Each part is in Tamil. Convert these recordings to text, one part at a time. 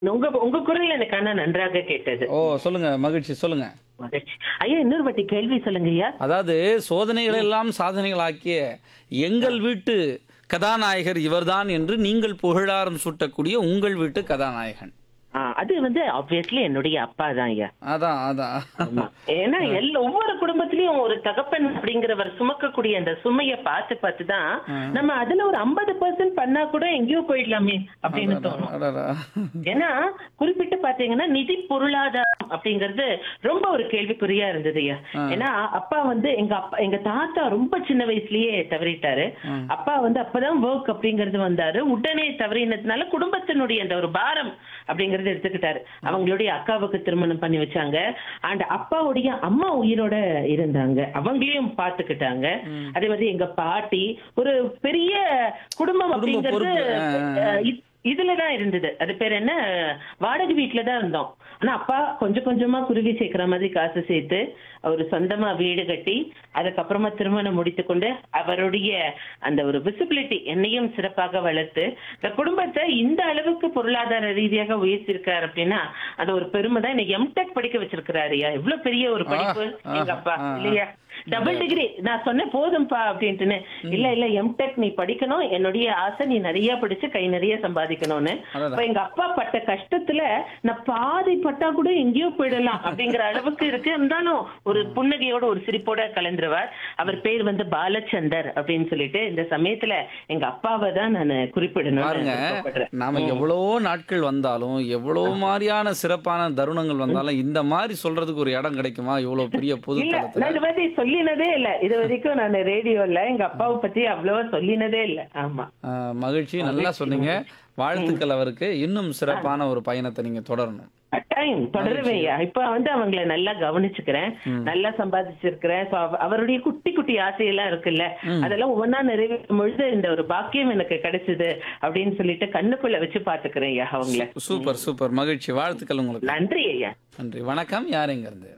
உங்க உங்க குரல் எனக்கு ஆனா நன்றாக கேட்டது ஓ சொல்லுங்க மகிழ்ச்சி சொல்லுங்க மகிழ்ச்சி. ஐயா இன்னொரு வாட்டி கேள்வி சொல்லுங்க ஐயா அதாவது சோதனைகள் எல்லாம் சாதனைகளாக்கிய எங்கள் வீட்டு கதாநாயகர் இவர்தான் என்று நீங்கள் புகழாரம் சூட்டக்கூடிய உங்கள் வீட்டு கதாநாயகன் ஆ, அது வந்து ஆப்வியஸ்லி என்னுடைய அப்பா தான் ஐயா அதான் அதான் ஆமா. ஏன்னா எல்லா ஒவ்வொரு குடும்பத்திலயும் ஒரு தகப்பன் அப்படிங்கிறவர் சுமக்கக்கூடிய அந்த சுமைய பார்த்து பார்த்து தான் நம்ம அதுல ஒரு ஐம்பது பர்சன்ட் பண்ணா கூட எங்கேயோ போயிடலாமே அப்படின்னு தோணும் அடடா. ஏன்னா குறிப்பிட்டு பாத்தீங்கன்னா நிதி பொருளாதாரம் அப்படிங்கிறது ரொம்ப ஒரு கேள்விக்குறியா இருந்தது ஐயா ஏன்னா அப்பா வந்து எங்க அப்பா எங்க தாத்தா ரொம்ப சின்ன வயசுலயே தவறிட்டாரு அப்பா வந்து அப்பதான் ஒர்க் அப்படிங்கிறது வந்தாரு உடனே தவறினதுனால குடும்பத்தினுடைய அந்த ஒரு பாரம் அப்படிங்கறது எடுத்துக்கிட்டாரு அவங்களுடைய அக்காவுக்கு திருமணம் பண்ணி வச்சாங்க அண்ட் அப்பாவுடைய அம்மா உயிரோட இருந்தாங்க அவங்களையும் பாத்துக்கிட்டாங்க அதே மாதிரி எங்க பாட்டி ஒரு பெரிய குடும்பம் அப்படிங்கிறது பொறுப்பு. ஆ, அஹ், இது- இதுலதான் இருந்தது அது பேர் என்ன வாடகை வீட்டுல தான் இருந்தோம் ஆனா அப்பா கொஞ்சம் கொஞ்சமா குருவி சேர்க்கிற மாதிரி காசு சேர்த்து அவர் சொந்தமா வீடு கட்டி அதுக்கப்புறமா திருமணம் முடித்து கொண்டு அவருடைய அந்த ஒரு விசிபிலிட்டி என்னையும் சிறப்பாக வளர்த்து இந்த குடும்பத்தை இந்த அளவுக்கு பொருளாதார ரீதியாக உயர்த்திருக்காரு அப்படின்னா அது ஒரு பெருமை தான் இன்னைக்கு எம்டெக் படிக்க வச்சிருக்கிறாருயா எவ்வளவு பெரிய ஒரு படிப்பு ஆ, எங்க அப்பா ஆ, ஆ. இல்லையா டபுள் டிகிரி நான் சொன்னேன் போதும்பா அப்படின்ட்டுன்னு இல்ல இல்ல எம்டெக் நீ படிக்கணும் என்னுடைய ஆசை நீ நிறைய படிச்சு கை நிறைய சம்பாதிக்கணும்னு அடடா. அப்ப எங்க அப்பா பட்ட கஷ்டத்துல நான் பாதி பட்டா கூட எங்கேயோ போயிடலாம் அப்படிங்கிற அளவுக்கு இருக்கு இருந்தாலும் ஒரு புன்னகையோட ஒரு சிரிப்போட கலந்துருவார் அவர் பேர் வந்து பாலச்சந்தர் அப்படின்னு சொல்லிட்டு இந்த சமயத்துல எங்க அப்பாவை தான் நான் குறிப்பிடணும் பாருங்க நாம எவ்வளவோ நாட்கள் வந்தாலும் எவ்வளவு மாதிரியான சிறப்பான தருணங்கள் வந்தாலும் இந்த மாதிரி சொல்றதுக்கு ஒரு இடம் கிடைக்குமா இவ்வளவு பெரிய பொது இல்ல தளத்துல நான் இது மாதிரி சொல்லினதே இல்ல இது வரைக்கும் நான் ரேடியோல எங்க அப்பாவை பத்தி அவ்வளவா சொல்லினதே இல்ல ஆமா ஆ, மகிழ்ச்சி நல்லா சொன்னீங்க வாழ்த்துக்கள் அவருக்கு இன்னும் சிறப்பான ஒரு பயணத்தை நீங்க தொடரணும் டைம் தொடருவேயா இப்ப வந்து அவங்கள நல்லா கவனிச்சுக்கிறேன் நல்லா சம்பாதிச்சிருக்கிறேன் So, அவ- அவருடைய குட்டி குட்டி ஆசையெல்லாம் இருக்குல்ல அதெல்லாம் ஒவ்வொன்னா நிறைவேற்றும் பொழுது இந்த ஒரு பாக்கியம் எனக்கு கிடைச்சது அப்படின்னு சொல்லிட்டு கண்ணுக்குள்ள வச்சு பாத்துக்கிறேன் ஐயா அவங்கள சூப்பர் சூப்பர் மகிழ்ச்சி வாழ்த்துக்கள் உங்களுக்கு நன்றி ஐயா நன்றி வணக்கம் யார் எங்க இருந்து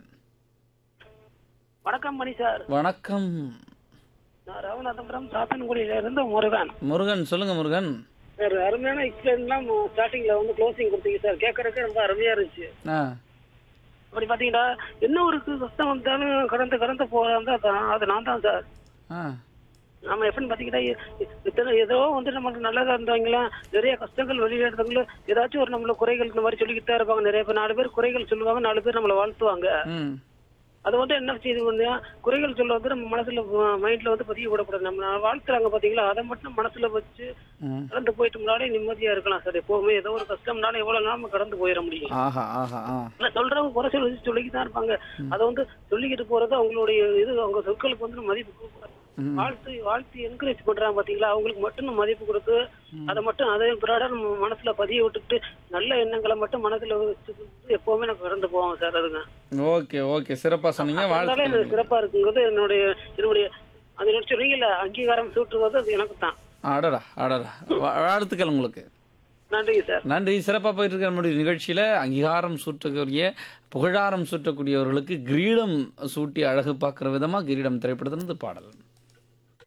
வணக்கம் மணி சார் வணக்கம் நான் ராமநாதபுரம் சாத்தன்குடியில இருந்து முருகன் முருகன் சொல்லுங்க முருகன் சார் அருமையான எக்ஸ்பிளைன்லாம் ஸ்டார்டிங்ல வந்து க்ளோசிங் கொடுத்தீங்க சார் கேட்கறதுக்கு ரொம்ப அருமையா இருந்துச்சு ஆ அப்படி பாத்தீங்கன்னா என்ன ஒரு கஷ்டம் வந்தாலும் கடந்து கடந்து போறதா தான் அது நான் தான் சார் ஆ நாம எப்படின்னு பாத்தீங்கன்னா இ- இத்தனை ஏதோ வந்து நமக்கு நல்லதா இருந்தவங்களாம் நிறைய கஷ்டங்கள் வெளியில இருந்தவங்களும் ஏதாச்சும் ஒரு நம்மள குறைகள் இந்த மாதிரி சொல்லிக்கிட்டு தான் இருப்பாங்க நிறைய பேர் நாலு பேர் குறைகள் சொல்லுவாங்க நாலு பேர் நம்மளை வாழ்த்துவாங்க ம் அது வந்து என்ன செய்யுது வந்து குறைகள் சொல்ல வந்து நம்ம மனசுல மைண்ட்ல வந்து பதிய விடக்கூடாது நம்ம வாழ்த்துறாங்க பாத்தீங்களா அதை மட்டும் மனசுல வச்சு ம். கடந்து போயிட்டு முன்னாடி நிம்மதியா இருக்கலாம் சார் எப்பவுமே ஏதோ ஒரு கஷ்டம்னாலும் எவ்வளவு நாள் நம்ம கடந்து போயிட முடியும் ஆஹா ஆஹா ஆ இல்ல சொல்றவங்க குறை சொல்லி சொல்லிக்கிட்டு தான் இருப்பாங்க அதை வந்து சொல்லிக்கிட்டு போறது அவங்களுடைய இது அவங்க சொற்களுக்கு வந்து நம்ம மதிப்பு கொடுக்கக்கூடாது. வாழ்த்து வாழ்த்து என்கரேஜ் பண்றாங்க பாத்தீங்களா அவங்களுக்கு மட்டும் நம்ம மதிப்பு கொடுத்து அதை மட்டும் அதே பிராட நம்ம மனசுல பதிய விட்டுட்டு நல்ல எண்ணங்களை மட்டும் மனசுல வச்சுக்கிட்டு எப்பவுமே நம்ம கடந்து போவோம் சார் அதுங்க ஓகே ஓகே சிறப்பா சொன்னீங்க அதனால வாழ்த்துக்கள் எனக்கு சிறப்பா இருக்குங்கிறது என்னுடைய என்னுடைய அது என்ன சொன்னீங்கல்ல அங்கீகாரம் சூட்டுவது அது எனக்கு தான் அடடா அடடா வா- வாழ்த்துக்கள் உங்களுக்கு நன்றிங்க சார் நன்றி சிறப்பாக போயிட்டு இருக்க நம்முடைய நிகழ்ச்சியில் அங்கீகாரம் சூட்டக்கூடிய புகழாரம் சூட்டக்கூடியவர்களுக்கு கிரீடம் சூட்டி அழகு பார்க்குற விதமாக கிரீடம் திரைப்படத்திலிருந்து பாடல்